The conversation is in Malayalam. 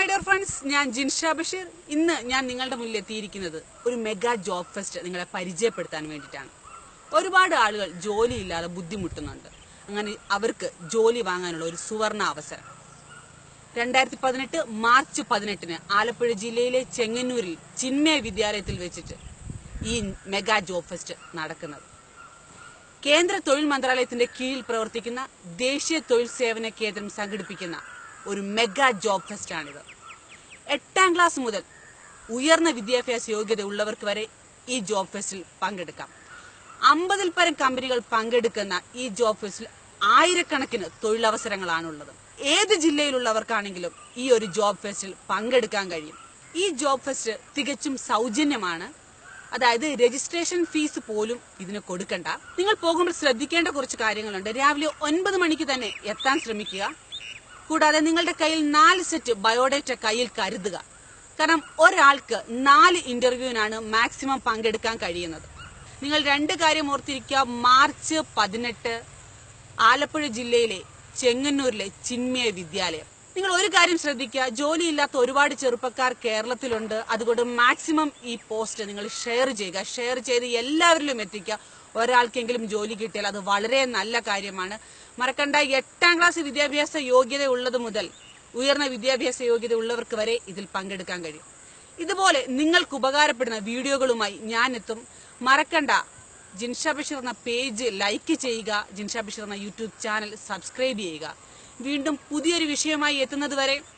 മൈ ഡിയർ ഫ്രണ്ട്സ് ഞാൻ ജിൻഷ ബഷീർ ഇന്ന് ഞാൻ നിങ്ങളുടെ മുന്നിൽ എത്തിയിരിക്കുന്നത് ഒരു മെഗാ ജോബ് ഫെസ്റ്റ് നിങ്ങളെ പരിചയപ്പെടുത്താൻ വേണ്ടിയിട്ടാണ് ഒരുപാട് ആളുകൾ ജോലിയില്ലാതെ ബുദ്ധിമുട്ടുന്നുണ്ട് അങ്ങനെ അവർക്ക് ജോലി വാങ്ങാനുള്ള ഒരു സുവർണ അവസരം രണ്ടായിരത്തി പതിനെട്ട് മാർച്ച് പതിനെട്ടിന് ആലപ്പുഴ ജില്ലയിലെ ചെങ്ങന്നൂരിൽ ചിന്മയ വിദ്യാലയത്തിൽ വെച്ചിട്ട് ഈ മെഗാ ജോബ് ഫെസ്റ്റ് നടക്കുന്നത് കേന്ദ്ര തൊഴിൽ മന്ത്രാലയത്തിന്റെ കീഴിൽ പ്രവർത്തിക്കുന്ന ദേശീയ തൊഴിൽ സേവന കേന്ദ്രം സംഘടിപ്പിക്കുന്ന ഒരു മെഗാ ജോബ് ഫെസ്റ്റ് ആണിത് എട്ടാം ക്ലാസ് മുതൽ ഉയർന്ന വിദ്യാഭ്യാസ യോഗ്യത ഉള്ളവർക്ക് വരെ ഈ ജോബ് ഫെസ്റ്റിൽ പങ്കെടുക്കാം അമ്പതിൽ പരം കമ്പനികൾ പങ്കെടുക്കുന്ന ഈ ജോബ് ഫെസ്റ്റിൽ ആയിരക്കണക്കിന് തൊഴിലവസരങ്ങളാണുള്ളത് ഏത് ജില്ലയിലുള്ളവർക്കാണെങ്കിലും ഈ ഒരു ജോബ് ഫെസ്റ്റിൽ പങ്കെടുക്കാൻ കഴിയും ഈ ജോബ് ഫെസ്റ്റ് തികച്ചും സൗജന്യമാണ് അതായത് രജിസ്ട്രേഷൻ ഫീസ് പോലും ഇതിന് കൊടുക്കണ്ട നിങ്ങൾ പോകുമ്പോൾ ശ്രദ്ധിക്കേണ്ട കുറച്ച് കാര്യങ്ങളുണ്ട് രാവിലെ ഒൻപത് മണിക്ക് തന്നെ എത്താൻ ശ്രമിക്കുക കൂടാതെ നിങ്ങളുടെ കയ്യിൽ നാല് സെറ്റ് ബയോഡേറ്റ കയ്യിൽ കരുതുക കാരണം ഒരാൾക്ക് നാല് ഇന്റർവ്യൂവിനാണ് മാക്സിമം പങ്കെടുക്കാൻ കഴിയുന്നത് നിങ്ങൾ രണ്ട് കാര്യം ഓർത്തിരിക്കുക മാർച്ച് പതിനെട്ട് ആലപ്പുഴ ജില്ലയിലെ ചെങ്ങന്നൂരിലെ ചിന്മയ വിദ്യാലയം നിങ്ങൾ ഒരു കാര്യം ശ്രദ്ധിക്കുക ജോലിയില്ലാത്ത ഒരുപാട് ചെറുപ്പക്കാർ കേരളത്തിലുണ്ട് അതുകൊണ്ട് മാക്സിമം ഈ പോസ്റ്റ് നിങ്ങൾ ഷെയർ ചെയ്യുക ഷെയർ ചെയ്ത് എല്ലാവരിലും എത്തിക്കുക ഒരാൾക്കെങ്കിലും ജോലി കിട്ടിയാൽ അത് വളരെ നല്ല കാര്യമാണ് മറക്കണ്ട എട്ടാം ക്ലാസ് വിദ്യാഭ്യാസ യോഗ്യത ഉള്ളത് മുതൽ ഉയർന്ന വിദ്യാഭ്യാസ യോഗ്യത ഉള്ളവർക്ക് വരെ ഇതിൽ പങ്കെടുക്കാൻ കഴിയും ഇതുപോലെ നിങ്ങൾക്ക് ഉപകാരപ്പെടുന്ന വീഡിയോകളുമായി ഞാൻ എത്തും മറക്കണ്ട ജിൻഷ ബഷീർ എന്ന പേജ് ലൈക്ക് ചെയ്യുക ജിൻഷ ബഷീർ എന്ന യൂട്യൂബ് ചാനൽ സബ്സ്ക്രൈബ് ചെയ്യുക വീണ്ടും പുതിയൊരു വിഷയമായി എത്തുന്നത് വരെ